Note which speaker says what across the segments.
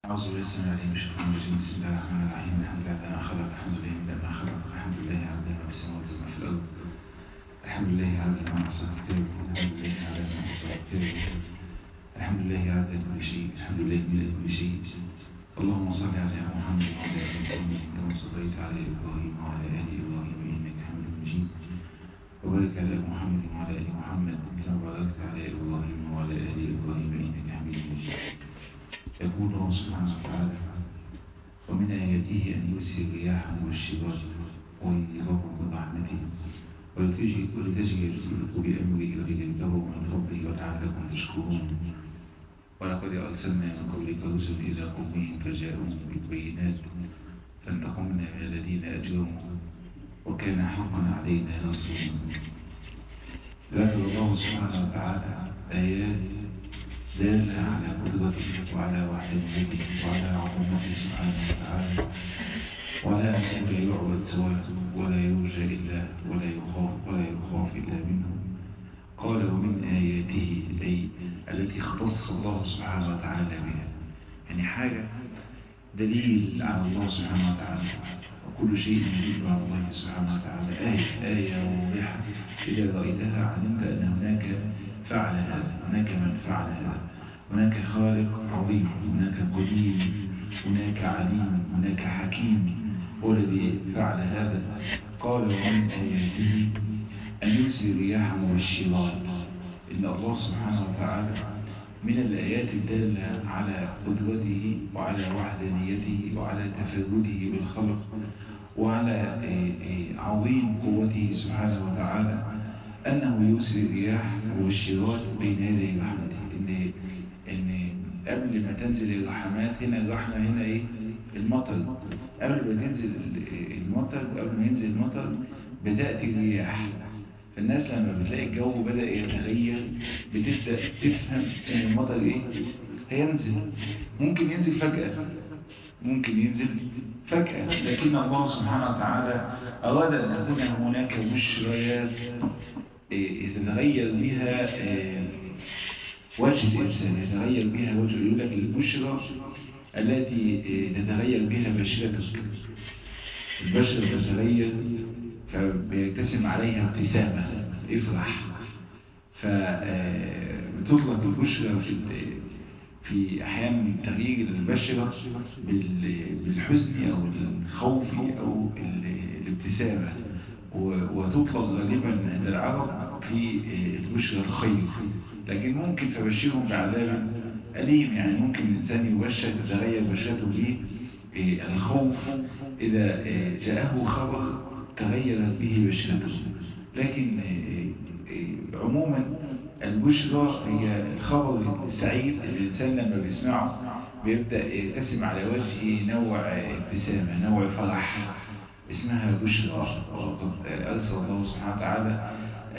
Speaker 1: أعوذ بالله السميع العليم من الشيطان الرجيم بسم الله الرحمن الرحيم الحمد لله على ما خلق الحمد لله من ما خلق الحمد لله على ما في السماوات وما في الأرض الحمد لله على ما أحصى كتابه الحمد لله على ما أحصى كتابه الحمد لله على كل شيء الحمد لله من كل شيء اللهم صل على سيدنا محمد وعلى آل محمد كما صليت على إبراهيم وعلى آل إبراهيم إنك حميد مجيد وبارك على محمد وعلى آل محمد كما باركت على إبراهيم وعلى آل إبراهيم إنك حميد مجيد يقول الله سبحانه وتعالى ومن آياته أن يرسل الرياح والشباب ويذيقكم برحمته ولتجري ولتجري الفلك بأمره ولتبتغوا من فضله ولعلكم تشكرون ولقد أرسلنا من قبلك رسل إلى قومهم فجاءوهم بالبينات فانتقمنا من الذين أجرموا وكان حقا علينا نصر ذكر الله سبحانه وتعالى آيات دالة على قدرته وعلى وحدته وعلى عظمته سبحانه وتعالى ولا أنه لا يعبد سواه ولا يرجى إلا ولا يخاف ولا يخاف إلا منه قال ومن آياته أي التي اختص الله سبحانه وتعالى بها يعني حاجة دليل على الله سبحانه وتعالى وكل شيء يدل على الله سبحانه وتعالى آية آية واضحة إذا رأيتها علمت أن هناك فعل هذا هناك من فعل هذا هناك خالق عظيم هناك قدير هناك عليم هناك حكيم هو الذي فعل هذا قال ومن آياته أن يرسل الرياح مبشرات إن الله سبحانه وتعالى من الآيات الدالة على قدرته وعلى وحدانيته وعلى تفرده بالخلق وعلى عظيم قوته سبحانه وتعالى أنه يرسل الرياح مبشرات بين يدي رحمته إن إن قبل ما تنزل الرحمات هنا الرحمة هنا إيه المطر قبل ما تنزل المطر قبل ما ينزل المطر بتأتي الرياح فالناس لما بتلاقي الجو بدأ يتغير بتبدأ تفهم ان المطر ايه هينزل ممكن ينزل فجأة ممكن ينزل فجأة لكن الله سبحانه وتعالى أراد أن تكون هناك بشريات يتغير بها وجه الإنسان يتغير بها وجه يقول لك البشرى التي تتغير بها بشرتك البشرة تتغير فبيرتسم عليها ابتسامة افرح فبتطلق البشرى في في أحيانا تغيير البشرة بالحزن أو الخوف أو الابتسامة وتطلق غالبا عند العرب في البشرى الخير لكن ممكن فبشرهم بعذاب أليم يعني ممكن الإنسان يبشر تتغير بشرته به الخوف إذا جاءه خبر تغيرت به بشرته لكن عموما البشرى هي الخبر السعيد الإنسان لما بيسمعه بيبدأ يرتسم على وجهه نوع ابتسامة نوع فرح اسمها بشرى وقد أرسل الله سبحانه وتعالى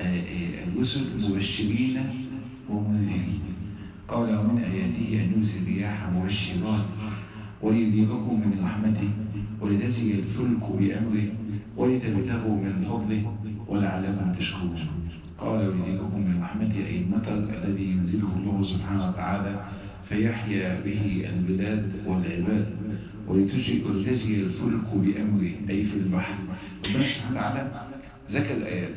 Speaker 1: الرسل مبشرين ومنذرين قال ومن آياته أن يرسل رياح مبشرات وليذيقكم من رحمته ولتجري الفلك بأمره ولتبتغوا من فضله ولعلكم تشكرون قال وليذيقكم من رحمته أي المطر الذي ينزله الله سبحانه وتعالى فيحيا به البلاد والعباد ولتجري الفلك بأمره أي في البحر ربنا سبحانه وتعالى ذكر الآيات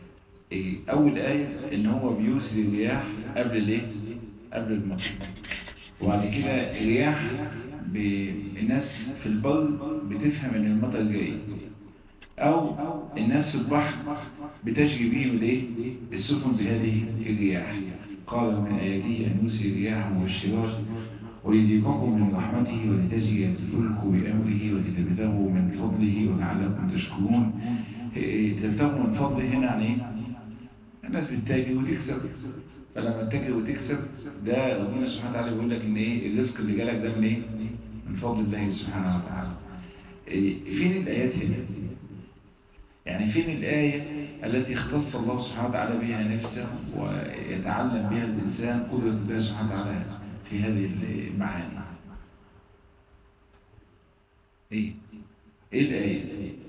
Speaker 1: أول آية إن هو بيرسل الرياح قبل الإيه؟ قبل المطر وبعد كده الرياح الناس في البر بتفهم ان المطر جاي او الناس في البحر بتجري بهم الايه السفن بهذه الرياح قال من اياته ان يرسل الرياح مبشرات وليذيقكم من رحمته ولتجري الفلك بامره ولتبتغوا من فضله ولعلكم تشكرون تبتغوا من فضله هنا يعني ايه الناس بتتاجر وتكسب فلما تتاجر وتكسب ده ربنا سبحانه وتعالى بيقول لك ان ايه الرزق اللي جالك ده من ايه من فضل الله سبحانه وتعالى فين الآيات هنا يعني فين الآية التي اختص الله سبحانه وتعالى بها نفسه ويتعلم بها الإنسان قدرة الله سبحانه وتعالى في هذه المعاني ايه ايه الآية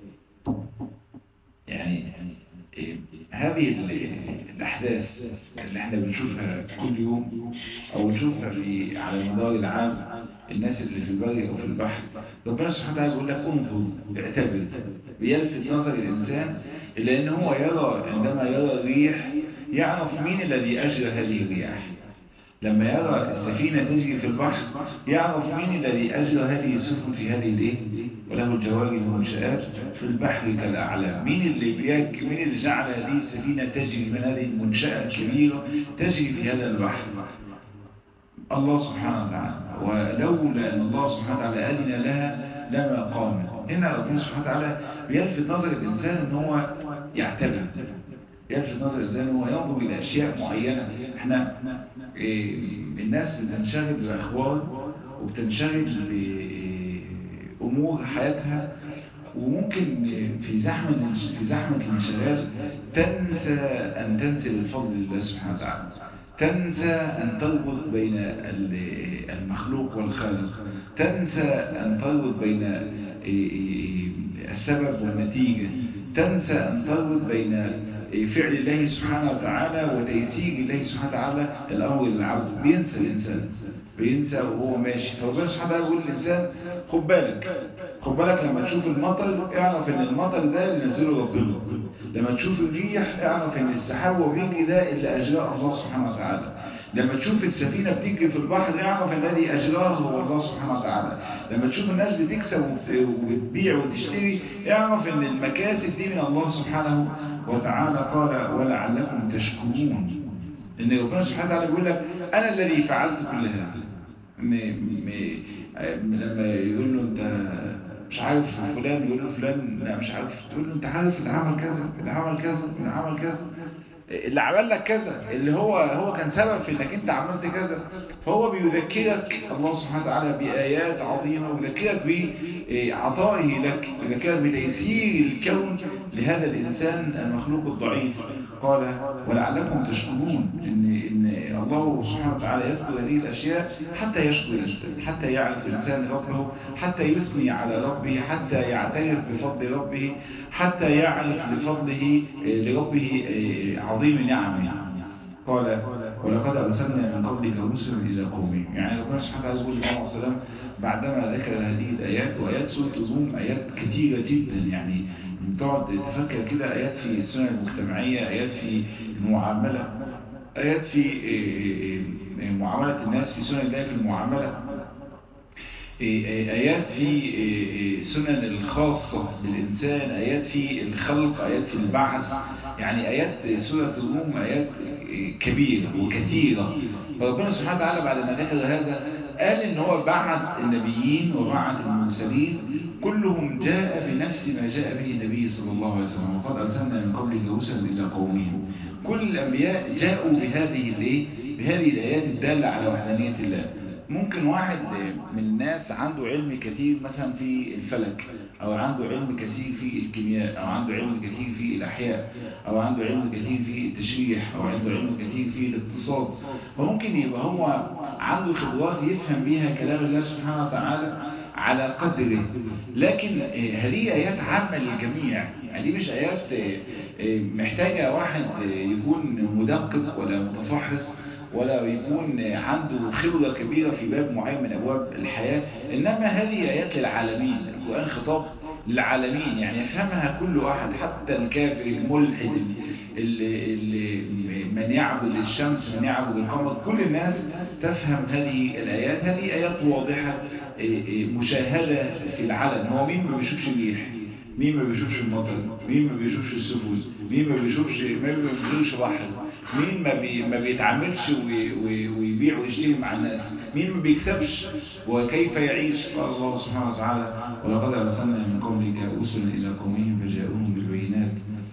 Speaker 1: يعني إيه؟ هذه الأحداث اللي احنا بنشوفها كل يوم أو نشوفها في على مدار العام الناس اللي في البر او في البحر ربنا سبحانه وتعالى بيقول لك انظر اعتبر بيلفت نظر الانسان الى ان هو يرى عندما يرى الريح يعرف مين الذي اجرى هذه الرياح لما يرى السفينة تجري في البحر يعرف مين الذي أجرى هذه السفن في هذه الايه وله الجواري والمنشآت في البحر كالأعلام مين اللي بيك مين اللي جعل هذه السفينة تجري من هذه المنشأة الكبيرة تجري في هذا البحر الله سبحانه وتعالى ولولا أن الله سبحانه وتعالى أذن لها لما قامت هنا ربنا سبحانه وتعالى بيلفت نظر الإنسان أن هو يعتبر يلفت نظر الإنسان أن هو ينظر إلى أشياء معينة احنا إيه الناس بتنشغل بأخبار وبتنشغل بأمور حياتها وممكن في زحمة في زحمة الانشغال تنسى أن تنسى الفضل لله سبحانه وتعالى تنسى أن تربط بين المخلوق والخالق تنسى أن تربط بين السبب والنتيجة تنسى أن تربط بين فعل الله سبحانه وتعالى وتيسير الله سبحانه وتعالى الأمر للعبد بينسى الإنسان بينسى وهو ماشي فربنا سبحانه وتعالى يقول للإنسان خد بالك خد بالك لما تشوف المطر اعرف ان المطر ده اللي نزله ربنا لما تشوف الريح اعرف ان السحاب وبيجري ده اللي أجراه الله سبحانه وتعالى لما تشوف السفينة بتجري في البحر اعرف الذي أجراه هو الله سبحانه وتعالى لما تشوف الناس بتكسب وبتبيع وتشتري اعرف ان المكاسب دي من الله سبحانه وتعالى قال ولعلكم تشكرون ان ربنا سبحانه وتعالى بيقول لك انا الذي فعلت كل هذا لما يقول له انت مش عارف فلان يقول له فلان لا مش عارف تقول له انت عارف اللي عمل كذا اللي عمل كذا اللي عمل كذا اللي عمل لك كذا اللي هو هو كان سبب في انك انت عملت كذا فهو بيذكرك الله سبحانه وتعالى بآيات عظيمة ويذكرك بعطائه لك يذكرك بتيسير الكون لهذا الإنسان المخلوق الضعيف قال ولعلكم تشكرون إن, إن الله سبحانه وتعالى يذكر هذه الأشياء حتى يشكر الإنسان حتى يعرف الإنسان ربه حتى يثني على ربه حتى يعترف بفضل ربه حتى يعرف لفضله لربه عظيم نعمه قال ولقد أرسلنا من قبلك رسلا إلى قومهم يعني ربنا سبحانه وتعالى يقول لله السلام بعدما ذكر هذه الآيات وآيات سورة الروم آيات كثيرة جدا يعني تقعد تفكر كده آيات في السنة المجتمعية آيات في المعاملة آيات في معاملة الناس في سنة الله في المعاملة آيات في سنن الخاصة بالإنسان آيات في الخلق آيات في البعث يعني آيات سورة الروم آيات كبيرة وكثيرة فربنا سبحانه وتعالى بعد ما ذكر هذا قال إن هو بعد النبيين وبعد المرسلين كلهم جاء بنفس ما جاء به النبي صلى الله عليه وسلم وقد أرسلنا من قبلك رسلا إلى قومهم كل الأنبياء جاءوا بهذه الايه بهذه الآيات الدالة على وحدانية الله ممكن واحد من الناس عنده علم كثير مثلا في الفلك او عنده علم كثير في الكيمياء او عنده علم كثير في الاحياء او عنده علم كثير في التشريح او عنده علم كثير في الاقتصاد فممكن يبقى هو عنده خبرات يفهم بيها كلام الله سبحانه وتعالى على قدره لكن هذه آيات عامة للجميع يعني دي مش آيات محتاجة واحد يكون مدقق ولا متفحص ولا يكون عنده خبرة كبيرة في باب معين من أبواب الحياة إنما هذه آيات للعالمين القرآن خطاب للعالمين يعني يفهمها كل واحد حتى الكافر الملحد اللي من يعبد الشمس من يعبد القمر كل الناس تفهم هذه الآيات هذه آيات واضحة مشاهدة في العلن هو مين ما بيشوفش الريح مين ما بيشوفش المطر مين ما بيشوفش السفن مين ما بيشوفش مين ما بيشوفش بحر مين ما, بي ما بيتعاملش ويبيع ويشتري مع الناس مين ما بيكسبش وكيف يعيش قال الله سبحانه وتعالى ولقد أرسلنا من قبلك رسلا إلى قومهم فجاءوهم بالبينات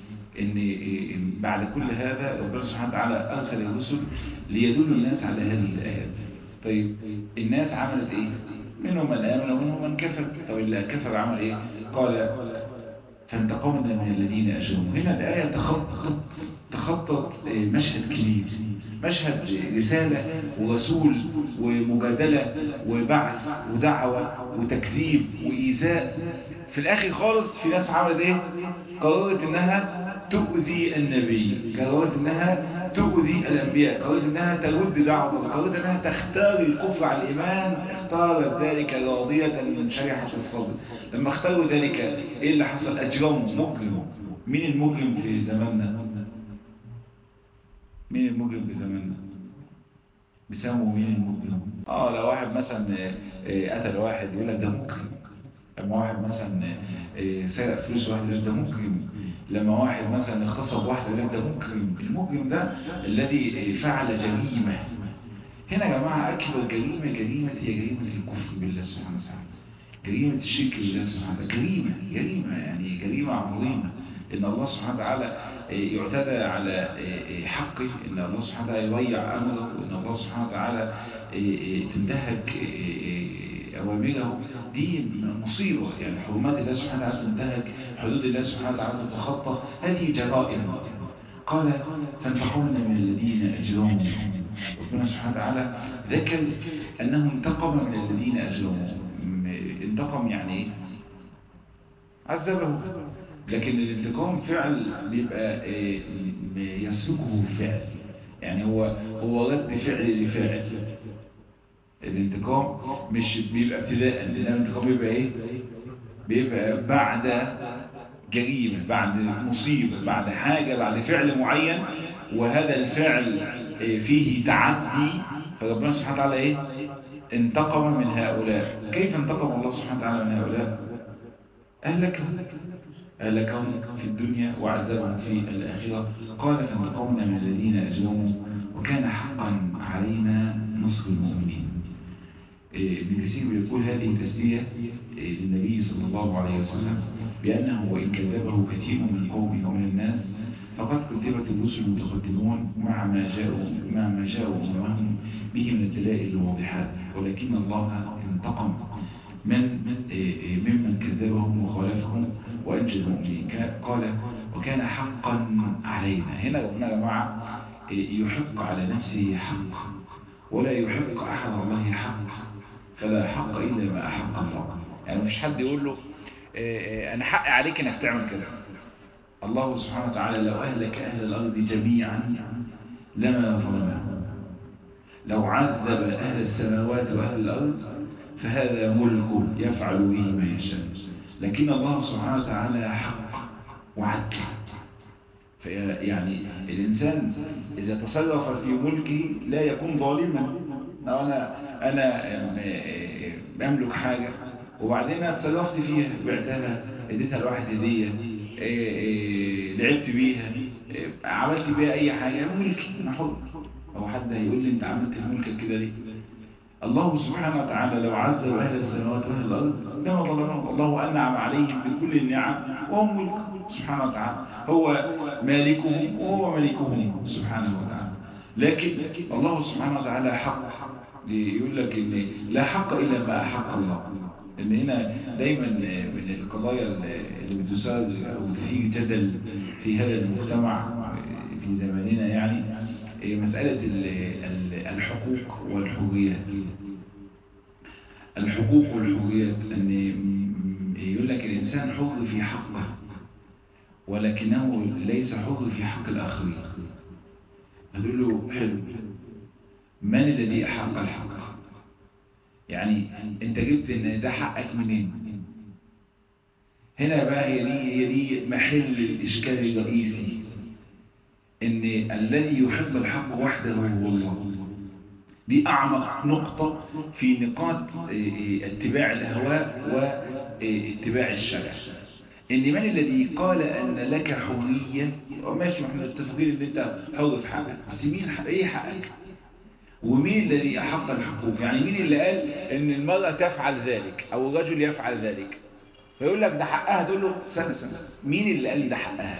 Speaker 1: إن بعد كل هذا ربنا سبحانه وتعالى أرسل الرسل ليدلوا الناس على هذه الآيات طيب الناس عملت إيه؟ منهم من آمن ومنهم من كفر طب اللي كفر عمل إيه؟ قال فانتقمنا من الذين أجرموا هنا الآية تخطط تخطط مشهد كبير مشهد رسالة ورسول ومجادلة وبعث ودعوة وتكذيب وإيذاء في الآخر خالص في ناس عملت إيه؟ قررت إنها تؤذي النبي قررت إنها تؤذي الأنبياء قررت أنها ترد دعوة قررت أنها تختار الكفر على الإيمان اختارت ذلك راضية منشرحة الصدر لما اختاروا ذلك إيه اللي حصل أجرموا مجرم مين المجرم في زماننا مين المجرم في زماننا بيسموا مين المجرم اه لو واحد مثلا قتل واحد يقول لك ده مجرم لما واحد مثلا سرق فلوس واحد يقول ده مجرم لما واحد مثلا اغتصب واحد يقول ده مجرم المجرم ده الذي فعل جريمة هنا يا جماعة أكبر جريمة جريمة هي جريمة الكفر بالله سبحانه وتعالى جريمة الشرك بالله سبحانه وتعالى جريمة جريمة يعني جريمة عظيمة إن الله سبحانه وتعالى يعتدى على حقه إن الله سبحانه وتعالى يضيع أمره وإن الله سبحانه وتعالى تنتهك أوامره دي مصيبة يعني حرمات الله سبحانه وتعالى تنتهك حدود الله سبحانه وتعالى تتخطى هذه جرائم قال فانتقمنا من الذين أجرموا ربنا سبحانه وتعالى ذكر أنه انتقم من الذين أجرموا انتقم يعني ايه عذبه لكن الانتقام فعل بيبقى يسلكه فعل يعني هو هو رد فعل لفعل الانتقام مش بيبقى ابتداء لان الانتقام بيبقى ايه بيبقى بعد جريمة بعد مصيبة بعد حاجة بعد فعل معين وهذا الفعل فيه تعدي فربنا سبحانه وتعالى ايه انتقم من هؤلاء كيف انتقم الله سبحانه وتعالى من هؤلاء أهلكهم أهلكهم في الدنيا وعذبهم في الآخرة قال فانتقمنا من الذين أجرموا وكان حقا علينا نصر المؤمنين ابن كثير بيقول هذه تسلية للنبي صلى الله عليه وسلم بأنه وإن كذبه كثير من قومه ومن الناس فقد كذبت الرسل المتقدمون مع ما جاءوا مع ما جاءوا أمهم به من الدلائل الواضحات ولكن الله انتقم من ممن كذبهم وخالفهم وأنجى المؤمنين قال وكان حقا علينا هنا ربنا يا جماعة يحق على نفسه حق ولا يحق أحد الله حق فلا حق إلا ما أحق الله يعني مفيش حد يقول له أنا حق عليك أنك تعمل كذا الله سبحانه وتعالى لو أهلك أهل الأرض جميعا لما ظلمهم لو عذب أهل السماوات وأهل الأرض فهذا ملكه يفعل به ما يشاء لكن الله سبحانه وتعالى حق وعدل يعني الإنسان إذا تصرف في ملكه لا يكون ظالما أنا أنا أملك حاجة وبعدين أنا تصرفت فيها بعتها اديتها لواحد هدية لعبت بيها عملت بيها أي حاجة ملكي أنا حر هو حد هيقول لي أنت عملت في ملكك كده ليه الله سبحانه وتعالى لو عذب أهل السماوات وأهل الأرض لما ظلمهم الله أنعم عليهم بكل النعم وهم ملك سبحانه وتعالى هو مالكهم وهو ملكهم سبحانه وتعالى لكن الله سبحانه وتعالى حق يقول لك إن لا حق إلا ما أحق الله إن هنا دايما من القضايا اللي بتسال أو في جدل في هذا المجتمع في زماننا يعني مسألة الحقوق والحريات الحقوق والحريات أن يقول لك الإنسان حر في حقه ولكنه ليس حر في حق الآخرين هتقول له حلو من الذي أحق الحق يعني انت جبت ان ده حقك منين هنا بقى هي دي هي دي محل الإشكال الرئيسي ان الذي يحب الحق وحده هو الله دي أعمق نقطة في نقاط اتباع الهواء واتباع الشرع ان من الذي قال ان لك حرية وماشي احنا متفقين ان انت حر في حقك بس مين حق ايه حقك ومين الذي احق الحقوق يعني مين اللي قال ان المرأة تفعل ذلك او الرجل يفعل ذلك فيقول لك ده حقها تقول له سنة سنة مين اللي قال لي ده حقها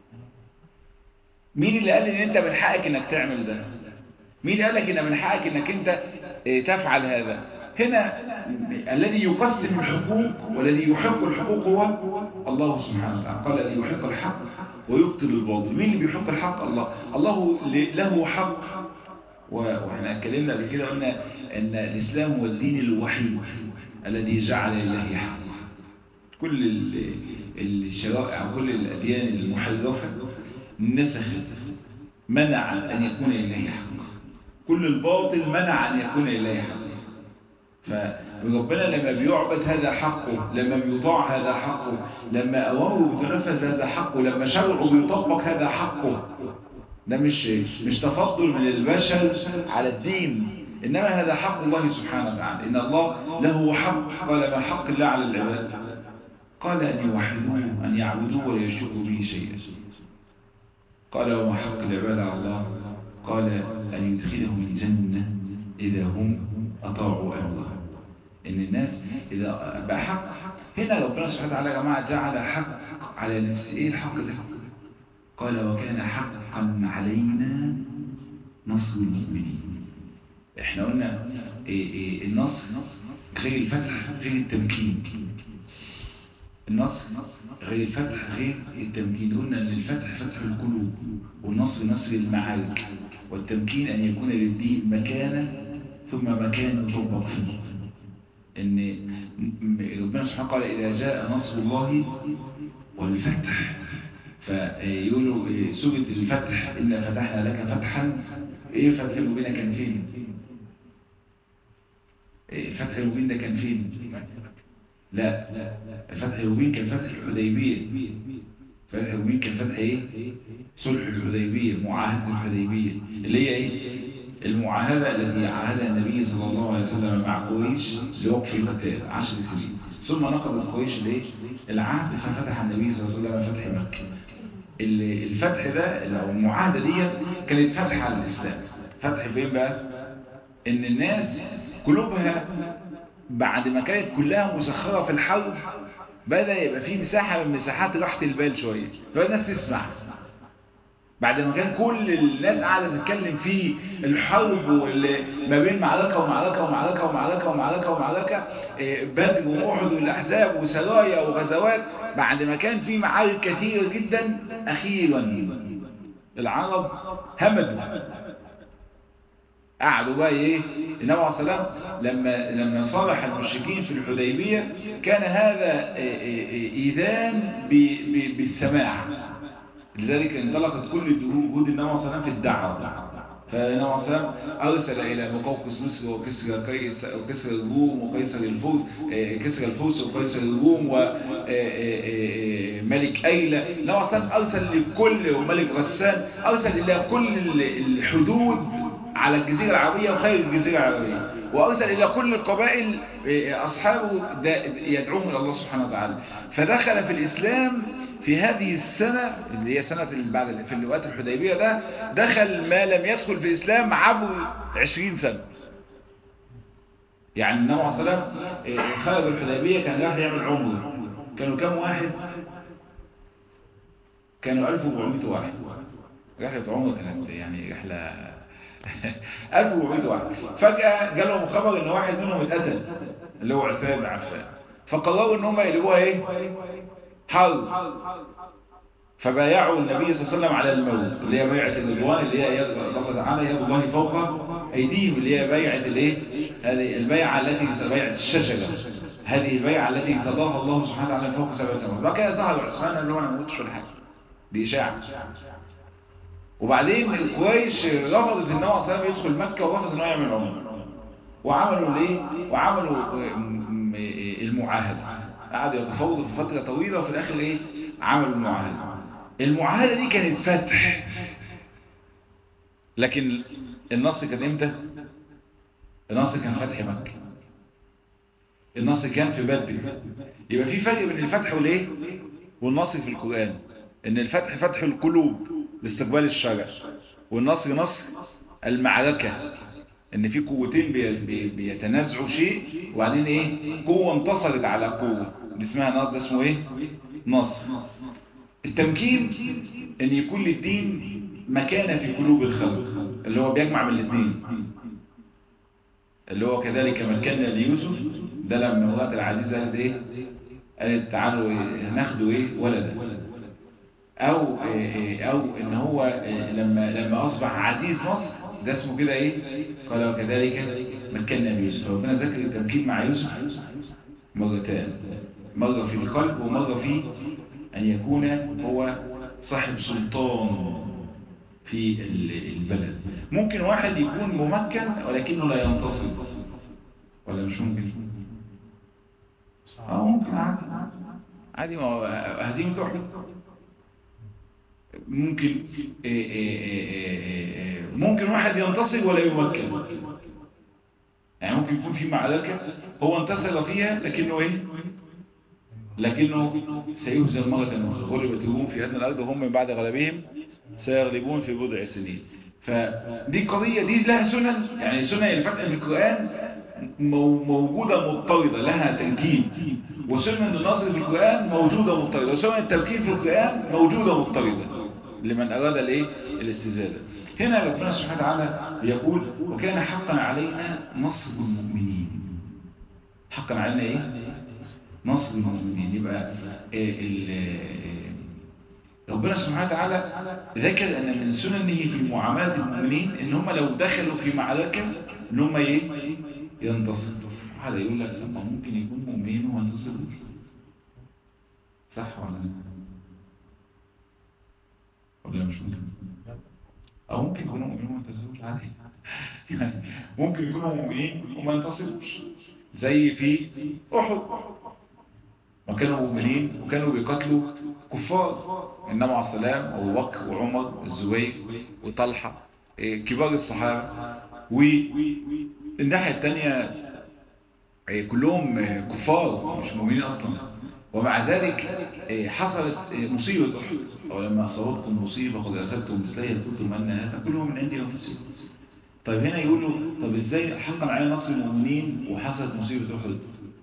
Speaker 1: مين اللي قال ان انت من حقك انك تعمل ده مين قال لك ان من حقك انك انت تفعل هذا هنا الذي يقسم الحقوق والذي يحق الحقوق هو الله سبحانه وتعالى قال الذي يحق الحق ويبطل الباطل مين اللي بيحق الحق الله الله له حق واحنا اتكلمنا قبل كده قلنا ان الاسلام هو الدين الوحيد الذي جعل لله حق كل الشرائع وكل الاديان المحرفه نسخت منع أن يكون لله حق كل الباطل منع أن يكون لله حق فربنا لما بيعبد هذا حقه لما بيطاع هذا حقه لما أوامره بتنفذ هذا حقه لما شرعه بيطبق هذا حقه ده مش مش تفضل من البشر على الدين إنما هذا حق الله سبحانه وتعالى إن الله له حق قال ما حق الله على العباد قال أن يوحدوه أن يعبدوه ولا يشركوا به شيئا قال وما حق العباد على الله قال أن يدخلهم الجنة إذا هم أطاعوا أمره إن الناس إذا بقى حق هنا ربنا سبحانه وتعالى يا جماعة جعل حق على نفسه إيه الحق ده قال وكان حقا علينا نصر المؤمنين احنا قلنا إيه إيه النصر غير الفتح غير التمكين النصر غير الفتح غير التمكين قلنا ان الفتح فتح القلوب والنصر نصر المعارك والتمكين ان يكون للدين مكانه ثم مكان يطبق فيه ان ربنا سبحانه قال اذا جاء نصر الله والفتح فيقولوا سورة الفتح إنا فتحنا لك فتحا إيه فتح المبين كان فين الفتح المبين ده كان فين لا الفتح المبين كان فتح الحديبية فتح المبين كان فتح ايه صلح الحديبية معاهدة الحديبية اللي هي ايه المعاهدة التي عاهدها النبي صلى الله عليه وسلم مع قريش لوقف القتال عشر سنين ثم نقضت قريش الايه العهد ففتح النبي صلى الله عليه وسلم فتح مكة الفتح ده او المعاهدة دي كانت فتح على الإسلام فتح فين بقى ان الناس قلوبها بعد ما كانت كلها مسخرة في الحرب بدأ يبقى في مساحة من مساحات راحة البال شوية فالناس تسمع بعد ما كان كل الناس قاعدة تتكلم في الحرب واللي ما بين معركة ومعركة ومعركة ومعركة ومعركة ومعركة بدر وأحد والأحزاب وسرايا وغزوات بعد ما كان في معارك كثيرة جدا أخيرا العرب همدوا قعدوا بقى ايه النبي عليه الصلاه لما لما صالح المشركين في الحديبيه كان هذا ايذان بالسماع لذلك انطلقت كل جهود النبي عليه الصلاه في الدعوه فالنبي عليه الصلاه ارسل الى مقوقس مصر وكسر وكسر الروم وقيصر الفرس كسر الفرس وقيصر الروم وملك ايلة النبي عليه الصلاه ارسل لكل وملك غسان ارسل الى كل الحدود على الجزيرة العربية وخير الجزيرة العربية وأرسل إلى كل القبائل أصحابه يدعوهم إلى الله سبحانه وتعالى فدخل في الإسلام في هذه السنة اللي هي سنة بعد في اللقاءات الحديبية ده دخل ما لم يدخل في الإسلام عبر عشرين سنة يعني النبي عليه الصلاة والسلام خرج الحديبية كان راح يعمل عمره كانوا كم واحد؟ كانوا 1400 واحد رحلة عمره كانت يعني رحلة 1400 واحد فجأة جالهم خبر ان واحد منهم اتقتل اللي هو عثمان بن عفان فقرروا ان هم يقلبوها ايه حرب فبايعوا النبي صلى الله عليه وسلم على الموت اللي هي بيعة الرضوان اللي هي الله تعالى يد الله فوق ايديهم اللي هي بيعة الايه هذه البيعة التي بيعة الشجرة هذه البيعة التي تضاها الله سبحانه وتعالى فوق سبع سماوات بعد كده ظهر عثمان اللي هو ما يموتش ولا حاجه دي اشاعه وبعدين قريش رفضت ان هو اصلا يدخل مكة ورفض ان هو يعمل عمره وعملوا ليه وعملوا المعاهدة قعدوا يتفاوضوا في فترة طويلة وفي الاخر ايه عملوا المعاهدة المعاهدة دي كانت فتح لكن النص كان امتى النص كان فتح مكة النص كان في بدر يبقى في فرق بين الفتح والايه والنصر في القرآن ان الفتح فتح القلوب لاستقبال الشرع والنصر نصر المعركة ان في قوتين بي بي بيتنازعوا شيء وبعدين ايه قوة انتصرت على قوة دي اسمها نصر ده اسمه ايه نصر التمكين ان يكون للدين مكانة في قلوب الخلق اللي هو بيجمع بين الاثنين اللي هو كذلك مكنا ليوسف ده لما امرأة العزيز قالت ايه قالت تعالوا ناخدوا ايه ولدا او او ان هو لما لما اصبح عزيز مصر ده اسمه كده ايه قال وكذلك مكنا ليوسف ربنا ذكر التمكين مع يوسف مرتان مرة في القلب ومرة في ان يكون هو صاحب سلطان في البلد ممكن واحد يكون ممكن ولكنه لا ينتصر ولا مش ممكن اه ممكن عادي عادي ما هو هزيمة احد ممكن إيه إيه إيه ممكن واحد ينتصر ولا يمكن يعني ممكن يكون في معركة هو انتصر فيها لكنه ايه لكنه سيهزم مرة أخرى غلبت الروم في أدنى الأرض وهم من بعد غلبهم سيغلبون في بضع سنين فدي قضية دي لها سنن يعني سنن الفتح في القرآن موجودة مضطردة لها ترتيب وسنن النصر في القرآن موجودة مضطردة وسنن التوكيل في القرآن موجودة مضطردة لمن أراد الايه الاستزادة هنا ربنا سبحانه وتعالى يقول وكان حقا علينا نصر المؤمنين حقا علينا ايه نصر المؤمنين يبقى ربنا سبحانه وتعالى ذكر ان من سننه في معاملة المؤمنين ان هم لو دخلوا في معركة ان هم ايه ينتصروا هذا يقول لك لما ممكن يكون مؤمنين وما ينتصروش صح ولا لا ولا مش ممكن او ممكن يكونوا مؤمنين وما ينتصروش عادي يعني ممكن يكونوا مؤمنين وما ينتصروش زي في احد وكانوا مؤمنين وكانوا بيقاتلوا كفار النبي عليه السلام ابو بكر وعمر والزبير وطلحه كبار الصحابه والناحيه الثانيه كلهم كفار مش مؤمنين اصلا ومع ذلك حصلت مصيبه احد او لما اصابتكم مصيبه قد اصبتم مثلها قلتم ان هذا كله من عند انفسكم طيب هنا يقولوا طب ازاي حقا على نصر المؤمنين وحصلت مصيبه احد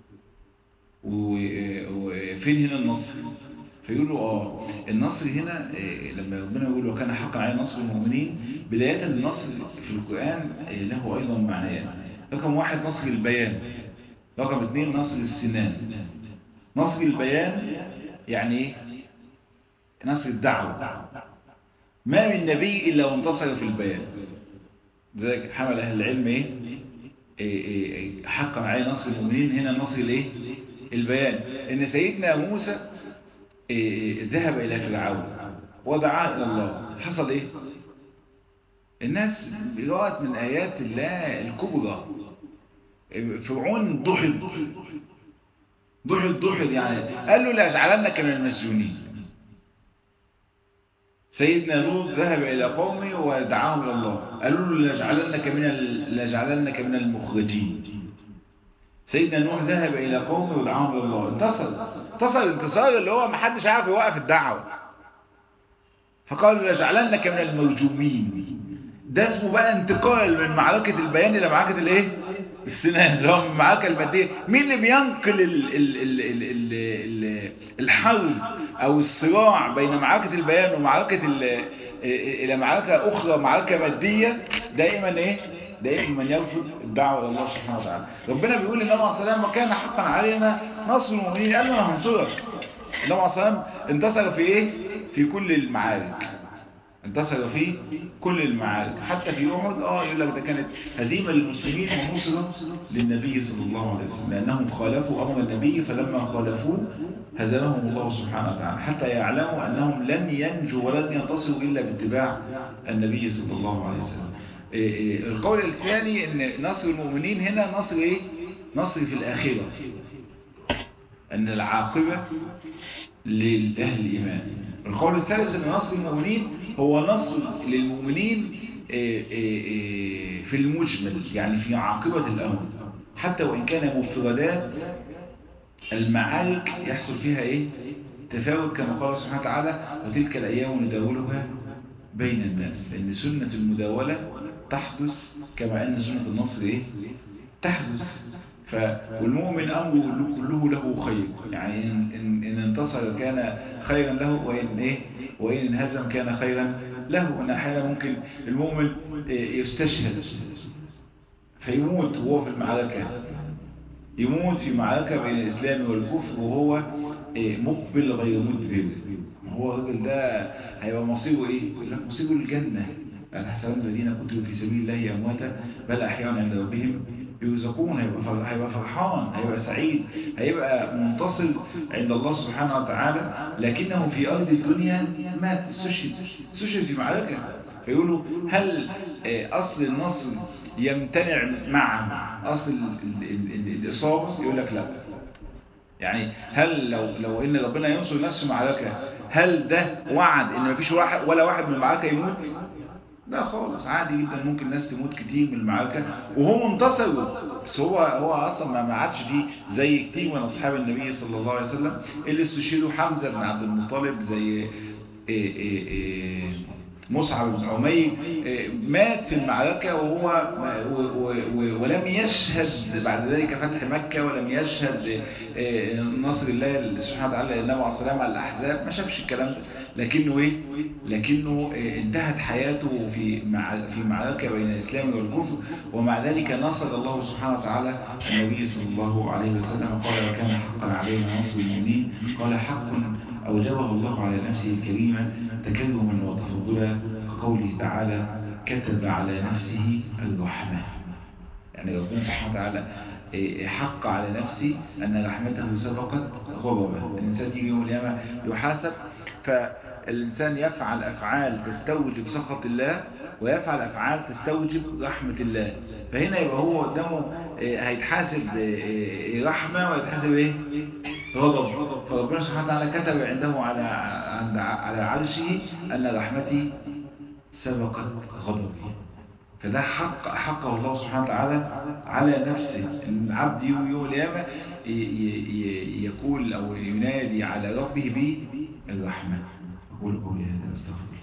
Speaker 1: وفين هنا النصر فيقولوا اه النصر هنا لما ربنا يقول وكان حقا على نصر المؤمنين بداية النصر في القرآن له أيضا معنيان رقم واحد نصر البيان رقم اثنين نصر السنان نصر البيان يعني ايه نصر الدعوة ما من نبي إلا وانتصر في البيان ذلك حمل أهل العلم ايه, إيه, إيه حقا على نصر المؤمنين هنا نصر الايه البيان ان سيدنا موسى إيه ذهب الى فرعون ودعا الى الله حصل ايه الناس رأت من ايات الله الكبرى فرعون ضحد ضحد ضحد يعني قال له لاجعلنك من المسجونين سيدنا لوط ذهب الى قومه ودعاهم الى الله قالوا له لاجعلنك من لاجعلنك من المخرجين سيدنا نوح ذهب إلى قومه ودعاهم إلى الله انتصر انتصر الانتصار اللي هو ما حدش عارف يوقف الدعوة فقالوا لجعلنك من المرجومين ده اسمه بقى انتقال من معركة البيان إلى معركة الايه السنان اللي هو من المعركة المادية مين اللي بينقل ال ال ال ال ال ال الحرب أو الصراع بين معركة البيان ومعركة إلى معركة أخرى معركة مادية دائما ايه دائما من يرفض الدعوة إلى الله سبحانه وتعالى ربنا بيقول للنبي عليه السلام وكان حقا علينا نصر المؤمنين قال له انا هنصرك النبي عليه السلام انتصر في ايه في كل المعارك انتصر في كل المعارك حتى في احد اه يقول لك ده كانت هزيمه للمسلمين ونصره للنبي صلى الله عليه وسلم لانهم خالفوا امر النبي فلما خالفوه هزمهم الله سبحانه وتعالى حتى يعلموا انهم لن ينجوا ولن ينتصروا الا باتباع النبي صلى الله عليه وسلم القول الثاني ان نصر المؤمنين هنا نصر ايه نصر في الاخرة ان العاقبة لأهل الإيمان القول الثالث ان نصر المؤمنين هو نصر للمؤمنين في المجمل يعني في عاقبة الأمر حتى وإن كان مفردات المعارك يحصل فيها ايه تفاوت كما قال سبحانه وتعالى وتلك الأيام نداولها بين الناس لأن سنة المداولة تحدث كما أن سنة النصر إيه؟ تحدث ف... والمؤمن أمره كله له خير يعني إن, إن, إن انتصر كان خيرا له وإن, إيه؟ وإن انهزم كان خيرا له أن أحيانا ممكن المؤمن يستشهد فيموت وهو في المعركة يموت في معركة بين الإسلام والكفر وهو مقبل غير مدبر هو الراجل ده هيبقى مصيره ايه يقول لك مصيره الجنة الحسنون الذين قتلوا في سبيل الله امواتا بل احيانا عند ربهم يرزقون هيبقى هيبقى فرحان هيبقى سعيد هيبقى منتصر عند الله سبحانه وتعالى لكنه في ارض الدنيا مات استشهد استشهد في معركة فيقولوا هل أصل النصر يمتنع معه أصل ال ال ال الإصابة يقول لك لا يعني هل لو لو ان ربنا ينصر نفسه معركه هل ده وعد ان مفيش واحد ولا واحد من المعركه يموت لا خالص عادي جدا ممكن ناس تموت كتير من المعركه وهم انتصروا بس هو هو اصلا ما عادش فيه زي كتير من اصحاب النبي صلى الله عليه وسلم اللي استشهدوا حمزه بن عبد المطلب زي إيه إيه إيه مصعب بن عمير مات في المعركة وهو ولم يشهد بعد ذلك فتح مكة ولم يشهد نصر الله سبحانه وتعالى النبي عليه السلام على الأحزاب ما شافش الكلام ده لكنه ايه لكنه انتهت حياته في في معركة بين الإسلام والكفر ومع ذلك نصر الله سبحانه وتعالى النبي صلى الله عليه وسلم قال وكان حقا علينا نصر المؤمنين قال حق أوجبه الله على نفسه الكريمة تكلما وتفضلا كقوله تعالى كتب على نفسه الرحمة يعني ربنا سبحانه وتعالى حق على نفسه أن رحمته سبقت غضبه الإنسان يجي يوم القيامة يحاسب فالإنسان يفعل أفعال تستوجب سخط الله ويفعل أفعال تستوجب رحمة الله فهنا يبقى هو قدامه هيتحاسب رحمة ويتحاسب ايه غضب فربنا سبحانه وتعالى كتب عنده على على عرشه أن رحمتي سبقت غضبي فده حق حقه الله سبحانه وتعالى على نفسه ان العبد يوم يوم القيامه يقول او ينادي على ربه بالرحمه اقول قولي هذا استغفر